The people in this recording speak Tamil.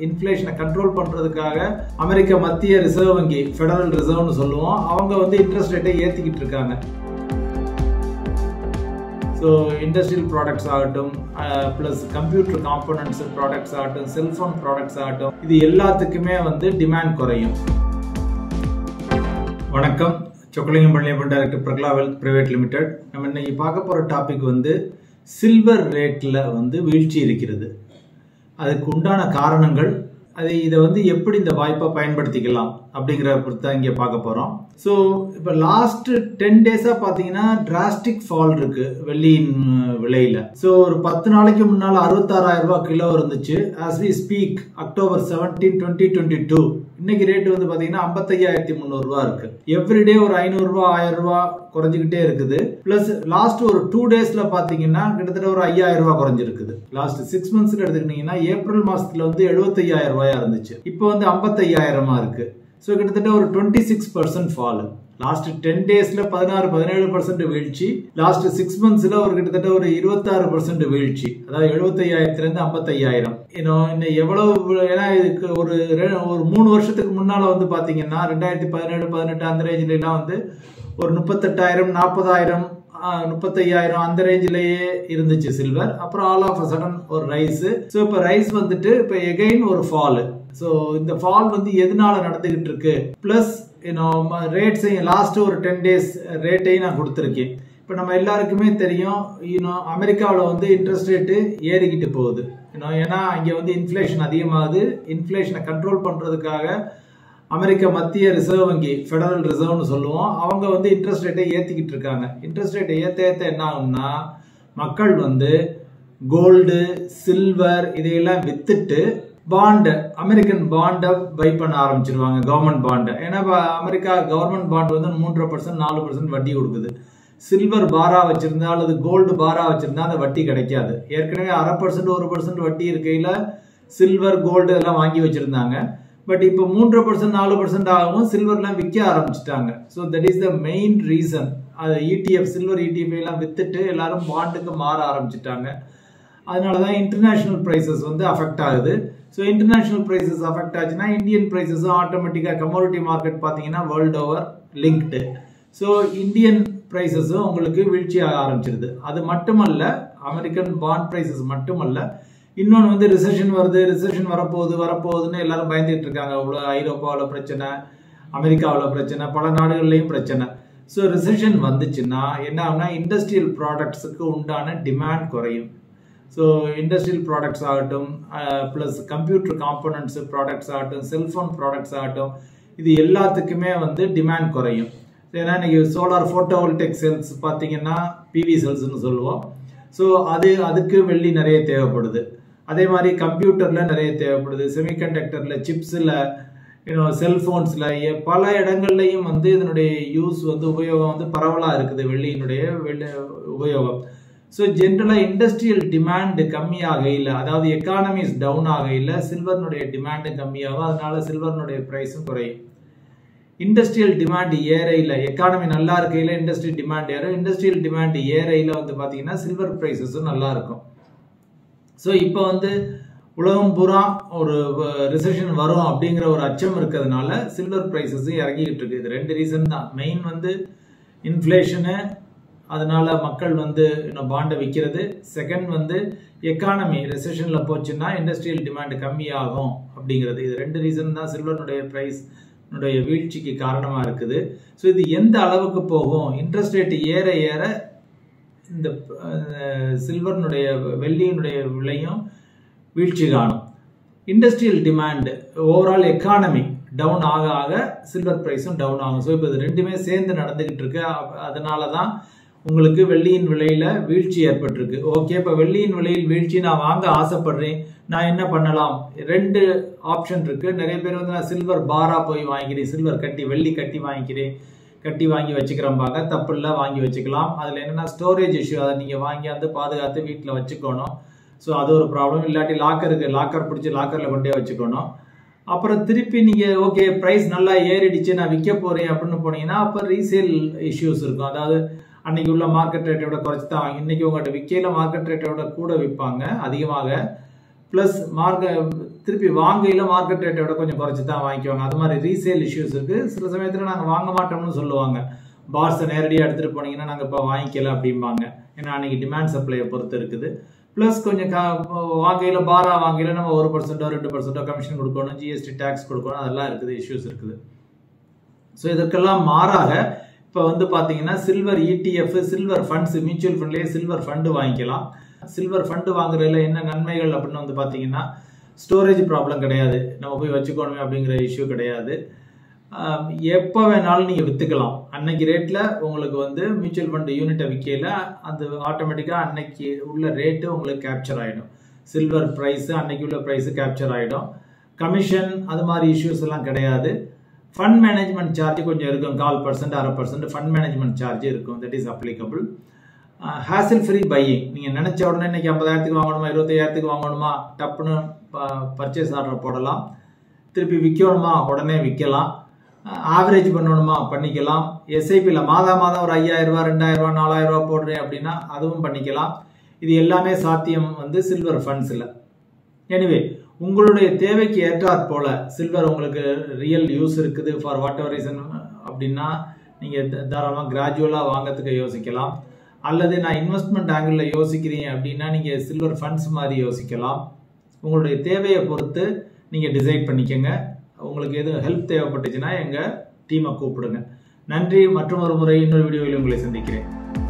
இன்ஃப்ளேஷனை கண்ட்ரோல் பண்றதுக்காக அமெரிக்க மத்திய ரிசர்வ் வங்கி ஃபெடரல் ரிசர்வ்னு சொல்லுவோம் அவங்க வந்து இன்ட்ரெஸ்ட் ரேட்டை ஏத்திக்கிட்டு இருக்காங்க ஸோ இண்டஸ்ட்ரியல் ப்ராடக்ட்ஸ் ஆகட்டும் ப்ளஸ் கம்ப்யூட்டர் காம்போனன்ட்ஸ் ப்ராடக்ட்ஸ் ஆகட்டும் செல்ஃபோன் ப்ராடக்ட்ஸ் ஆகட்டும் இது எல்லாத்துக்குமே வந்து டிமாண்ட் குறையும் வணக்கம் Chockalingam Palliappan director Prakala wealth private limited நம்ம இன்னைக்கு பார்க்க போகிற டாபிக் வந்து சில்வர் ரேட்டில் வந்து வீழ்ச்சி இருக்கிறது அதுக்கு உண்டான காரணங்கள் அது இதை வந்து எப்படி இந்த வாய்ப்பை பயன்படுத்திக்கலாம் அப்படிங்கிற பொறுத்து தான் இங்கே பார்க்க போகிறோம் ஸோ இப்போ லாஸ்ட் டென் டேஸாக பார்த்தீங்கன்னா டிராஸ்டிக் ஃபால் இருக்கு வெள்ளியின் விலையில ஸோ ஒரு பத்து நாளைக்கு முன்னால் அறுபத்தாறாயிரம் ரூபாய் கிலோ இருந்துச்சு as we speak October seventeen twenty twenty two இன்னைக்கு ரேட் வந்து பார்த்தீங்கன்னா ஐம்பத்தையாயிரத்தி முந்நூறுரூவா இருக்கு எவ்ரிடே ஒரு ஐநூறுரூவா ஆயிரம் ரூபா குறைஞ்சிக்கிட்டே இருக்குது பிளஸ் லாஸ்ட் ஒரு டூ டேஸ்ல பாத்தீங்கன்னா கிட்டத்தட்ட ஒரு ஐயாயிரம் ரூபாய் குறைஞ்சிருக்குது லாஸ்ட் சிக்ஸ் மந்த்ஸ்ல எடுத்துக்கிட்டீங்கன்னா ஏப்ரல் மாசத்துல வந்து எழுபத்தையாயிரம் ரூபாயா இருந்துச்சு இப்போ வந்து ஐம்பத்தையாயிரமா இருக்கு ஸோ கிட்டத்தட்ட ஒரு twenty six percent fall last ten டேஸ்ல பதினாறு பதினேழு பர்சன்ட் வீழ்ச்சி லாஸ்ட் சிக்ஸ் மந்த்ஸ்ல ஒரு கிட்டத்தட்ட ஒரு இருபத்தாறு பர்சன்ட் வீழ்ச்சி அதாவது எழுபத்தையாயிரத்துல இருந்து ஐம்பத்தையாயிரம் இன்னும் எவ்வளவு ஏன்னா இதுக்கு ஒரு ஒரு மூணு வருஷத்துக்கு முன்னால வந்து பாத்தீங்கன்னா ரெண்டாயிரத்தி பதினேழு பதினெட்டு அந்த ரேஞ்சில எல்லாம் வந்து ஒரு முப்பத்தெட்டாயிரம் நாற்பதாயிரம் முப்பத்தையாயிரம் அந்த ரேஞ்சிலேயே இருந்துச்சு சில்வர் அப்புறம் ஆல் ஆஃப் சடன் ஒரு ரைஸ் ஸோ இப்போ ரைஸ் வந்துட்டு இப்போ எகைன் ஒரு ஃபால் ஸோ இந்த ஃபால் வந்து எதனால நடந்துகிட்டு இருக்கு பிளஸ் ரேட்ஸையும் லாஸ்ட் ஒரு டென் டேஸ் ரேட்டையும் நான் கொடுத்துருக்கேன் இப்போ நம்ம எல்லாருக்குமே தெரியும் இன்னும் அமெரிக்காவில் வந்து இன்ட்ரெஸ்ட் ரேட்டு ஏறிக்கிட்டு போகுது இன்னும் ஏன்னா இங்கே வந்து இன்ஃப்ளேஷன் அதிகமாகுது இன்ஃப்ளேஷனை கண்ட்ரோல் பண்ணுறதுக்காக அமெரிக்க மத்திய ரிசர்வ் வங்கி ஃபெடரல் ரிசர்வ்னு சொல்லுவோம் அவங்க வந்து இன்ட்ரெஸ்ட் ரேட்டை ஏற்றிக்கிட்டு இருக்காங்க இன்ட்ரெஸ்ட் ரேட்டை ஏற்ற ஏற்ற என்ன ஆகும்னா மக்கள் வந்து கோல்டு சில்வர் இதையெல்லாம் வித்துட்டு பாண்டு அமெரிக்கன் பாண்டை பை பண்ண ஆரம்பிச்சிருவாங்க கவர்மெண்ட் பாண்டை ஏன்னா அமெரிக்கா கவர்மெண்ட் பாண்ட் வந்து மூன்றரை பர்சன்ட் நாலு பர்சன்ட் வட்டி கொடுக்குது சில்வர் பாரா வச்சிருந்தா அல்லது கோல்டு பாரா வச்சிருந்தா அந்த வட்டி கிடைக்காது ஏற்கனவே அரை பர்சன்ட் ஒரு பர்சன்ட் வட்டி இருக்கையில சில்வர் கோல்டு எல்லாம் வாங்கி வச்சிருந்தாங்க பட் இப்போ மூன்று பர்சன்ட் நாலு பர்சன்ட் ஆகவும் சில்வர்லாம் விற்க ஆரம்பிச்சிட்டாங்க so that is the main reason அது இடிஎஃப் சில்வர் இடிஎஃப் எல்லாம் வித்துட்டு எல்லாரும் பாண்டுக்கு மாற ஆரம்பிச்சிட்டாங்க அதனால தான் இன்டர்நேஷனல் ப்ரைஸஸ் வந்து அஃபெக்ட் ஆகுது ஸோ இன்டர்நேஷனல் ப்ரைஸஸ் அஃபெக்ட் ஆச்சுன்னா இந்தியன் ப்ரைஸஸும் ஆட்டோமேட்டிக்காக கமோடிட்டி மார்க்கெட் பார்த்தீங்கன்னா world over linked so Indian ப்ரைஸஸும் உங்களுக்கு வீழ்ச்சி ஆக ஆரம்பிச்சிருது அது மட்டுமல்ல அமெரிக்கன் பாண்ட் ப்ரைஸஸ் மட்டுமல்ல இன்னொன்று வந்து ரிசெஷன் வருது ரிசெஷன் வரப்போகுது வரப்போகுதுன்னு எல்லாரும் பயந்துட்டு இருக்காங்க இவ்வளோ ஐரோப்பாவில் பிரச்சனை அமெரிக்காவில் பிரச்சனை பல நாடுகள்லையும் பிரச்சனை ஸோ ரிசெஷன் வந்துச்சுன்னா என்ன ஆகுனா இண்டஸ்ட்ரியல் ப்ராடக்ட்ஸுக்கு உண்டான டிமாண்ட் குறையும் ஸோ இண்டஸ்ட்ரியல் ப்ராடக்ட்ஸ் ஆகட்டும் ப்ளஸ் கம்ப்யூட்டர் காம்போனன்ட்ஸ் ப்ராடக்ட்ஸ் ஆகட்டும் செல்ஃபோன் ப்ராடக்ட்ஸ் ஆகட்டும் இது எல்லாத்துக்குமே வந்து டிமாண்ட் குறையும் ஏன்னா இன்னைக்கு சோலார் ஃபோட்டோவோல்டெக் செல்ஸ் பார்த்தீங்கன்னா பிவி செல்ஸ்னு சொல்லுவோம் ஸோ அது அதுக்கு வெள்ளி நிறைய தேவைப்படுது அதே மாதிரி கம்ப்யூட்டரில் நிறைய தேவைப்படுது செமிகண்டக்டரில் சிப்ஸில் இன்னும் செல்ஃபோன்ஸில் பல இடங்கள்லையும் வந்து இதனுடைய யூஸ் வந்து உபயோகம் வந்து பரவலாக இருக்குது வெள்ளியினுடைய வெள்ளி உபயோகம் ஸோ ஜென்ரலாக இண்டஸ்ட்ரியல் டிமாண்டு கம்மியாகையில் அதாவது எக்கானமிஸ் டவுன் ஆகையில் சில்வர்னுடைய டிமாண்டு கம்மியாகும் அதனால சில்வர்னுடைய ப்ரைஸும் குறையும் இண்டஸ்ட்ரியல் டிமாண்ட் ஏறையில் எக்கானமி நல்லா இருக்கையில் இண்டஸ்ட்ரியல் டிமாண்ட் ஏறும் இண்டஸ்ட்ரியல் டிமாண்ட் ஏறையில் வந்து பார்த்தீங்கன்னா சில்வர் ப்ரைஸஸும் நல்லா இருக்கும் ஸோ இப்போ வந்து உலகம் பூரா ஒரு ரிசெஷன் வரும் அப்படிங்கிற ஒரு அச்சம் இருக்கிறதுனால சில்வர் ப்ரைஸஸும் இறங்கிக்கிட்டு இருக்கு இது ரெண்டு ரீசன் தான் மெயின் வந்து இன்ஃப்ளேஷனு அதனால மக்கள் வந்து இன்னும் பாண்டை விற்கிறது செகண்ட் வந்து எக்கானமி ரெசெஷனில் போச்சுன்னா இண்டஸ்ட்ரியல் டிமாண்ட் கம்மியாகும் அப்படிங்கிறது இது ரெண்டு ரீசன் தான் சில்வருடைய ப்ரைஸ் னுடைய வீழ்ச்சிக்கு காரணமாக இருக்குது ஸோ இது எந்த அளவுக்கு போகும் இன்ட்ரெஸ்ட் ரேட் ஏற ஏற இந்த சில்வர்னுடைய வெள்ளியினுடைய விலையும் வீழ்ச்சி காணும் industrial demand overall economy down ஆக ஆக சில்வர் ப்ரைஸும் டவுன் ஆகும் ஸோ இப்போ இது ரெண்டுமே சேர்ந்து நடந்துக்கிட்டு இருக்கு அதனால தான் உங்களுக்கு வெள்ளியின் விலையில வீழ்ச்சி ஏற்பட்டிருக்கு ஓகே இப்போ வெள்ளியின் விலையில் வீழ்ச்சி நான் வாங்க ஆசைப்படுறேன் நான் என்ன பண்ணலாம் ரெண்டு ஆப்ஷன் இருக்கு நிறைய பேர் வந்து நான் சில்வர் பாரா போய் வாங்கிக்கிறேன் சில்வர் கட்டி வெள்ளி கட்டி வாங்கிக்கிறேன் கட்டி வாங்கி வச்சுக்கிறம்பாங்க தப்பு இல்லை வாங்கி வச்சுக்கலாம் அதில் என்னென்னா ஸ்டோரேஜ் இஷ்யூ அதை நீங்கள் வாங்கி வந்து பாதுகாத்து வீட்டில் வச்சுக்கணும் ஸோ அது ஒரு ப்ராப்ளம் இல்லாட்டி லாக்கருக்கு லாக்கர் பிடிச்சி லாக்கரில் கொண்டே வச்சுக்கணும் அப்புறம் திருப்பி நீங்கள் ஓகே ப்ரைஸ் நல்லா ஏறிடுச்சு நான் விற்க போகிறேன் அப்படின்னு போனீங்கன்னா அப்போ ரீசேல் இஷ்யூஸ் இருக்கும் அதாவது அன்னைக்கு உள்ள மார்க்கெட் ரேட்டை விட குறைச்சி தான் இன்னைக்கு உங்கள்கிட்ட விற்கையில் மார்க்கெட் ரேட்டை விட கூட விற்பாங்க அதிகமாக ப்ளஸ் மார்க்க திருப்பி வாங்கையில் மார்க்கெட் ரேட்டை விட கொஞ்சம் குறைச்சி தான் வாங்கிக்குவாங்க அது மாதிரி ரீசேல் இஷ்யூஸ் இருக்குது சில சமயத்தில் நாங்கள் வாங்க மாட்டோம்னு சொல்லுவாங்க பார்ஸை நேரடியாக எடுத்துகிட்டு போனீங்கன்னா நாங்கள் இப்போ வாங்கிக்கல அப்படிம்பாங்க ஏன்னா அன்றைக்கி டிமாண்ட் சப்ளையை பொறுத்து இருக்குது ப்ளஸ் கொஞ்சம் கா வாங்கையில் பாரா வாங்கையில் நம்ம ஒரு பர்சன்ட்டோ ரெண்டு பர்சன்ட்டோ கமிஷன் கொடுக்கணும் ஜிஎஸ்டி டேக்ஸ் கொடுக்கணும் அதெல்லாம் இருக்குது இஷ்யூஸ் இருக்குது ஸோ இதற்கெல்லாம் மாறாக இப்போ வந்து பார்த்தீங்கன்னா silver ETF silver funds mutual ஃபண்ட்லேயே சில்வர் ஃபண்டு வாங்கிக்கலாம் சில்வர் ஃபண்டு வாங்குறதுல என்ன நன்மைகள் அப்படின்னு வந்து பார்த்தீங்கன்னா ஸ்டோரேஜ் ப்ராப்ளம் கிடையாது நம்ம போய் வச்சுக்கணுமே அப்படிங்கிற இஷ்யூ கிடையாது எப்போ வேணாலும் நீங்கள் விற்றுக்கலாம் அன்னைக்கு ரேட்டில் உங்களுக்கு வந்து மியூச்சுவல் ஃபண்டு யூனிட்டை விற்கையில் அந்த ஆட்டோமேட்டிக்காக அன்னைக்கு உள்ள ரேட்டு உங்களுக்கு கேப்சர் ஆகிடும் சில்வர் ப்ரைஸு அன்னைக்கு உள்ள ப்ரைஸு கேப்சர் ஆகிடும் கமிஷன் அது மாதிரி இஷ்யூஸ் எல்லாம் கிடையாது ஃபண்ட் மேனேஜ்மெண்ட் சார்ஜ் கொஞ்சம் இருக்கும் கால் பர்சன்ட் அரை பர்சன்ட் ஃபண்ட் மேனேஜ்மெண்ட் சார்ஜ் இருக்கும் that is applicable hassle free buying நீங்கள் நினச்ச உடனே இன்னைக்கு ஐம்பதாயிரத்துக்கு வாங்கணுமா இருபத்தையாயிரத்துக்கு வாங்கணுமா டப்புன்னு பர்ச்சேஸ் ஆர்டர் போடலாம் திருப்பி விற்கணுமா உடனே விற்கலாம் ஆவரேஜ் பண்ணணுமா பண்ணிக்கலாம் எஸ்ஐபியில் மாதா மாதம் ஒரு ஐயாயிரரூபா ரெண்டாயிரரூபா நாலாயிரரூபா போடுறேன் அப்படின்னா அதுவும் பண்ணிக்கலாம் இது எல்லாமே சாத்தியம் வந்து சில்வர் ஃபண்ட்ஸில் எனிவே உங்களுடைய தேவைக்கு ஏற்றாற் போல சில்வர் உங்களுக்கு ரியல் யூஸ் இருக்குது ஃபார் வாட் எவர் ரீசன் அப்படின்னா நீங்கள் தாராளமாக கிராஜுவலாக வாங்கிறதுக்கு யோசிக்கலாம் அல்லது நான் இன்வெஸ்ட்மெண்ட் ஆங்கிளில் யோசிக்கிறேன் அப்படின்னா நீங்கள் சில்வர் ஃபண்ட்ஸ் மாதிரி யோசிக்கலாம் உங்களுடைய தேவையை பொறுத்து நீங்கள் டிசைட் பண்ணிக்கோங்க உங்களுக்கு எதுவும் ஹெல்ப் தேவைப்பட்டுச்சுன்னா எங்கள் டீமை கூப்பிடுங்க நன்றி மற்றும் ஒரு முறை இன்னொரு வீடியோவில் உங்களை சந்திக்கிறேன்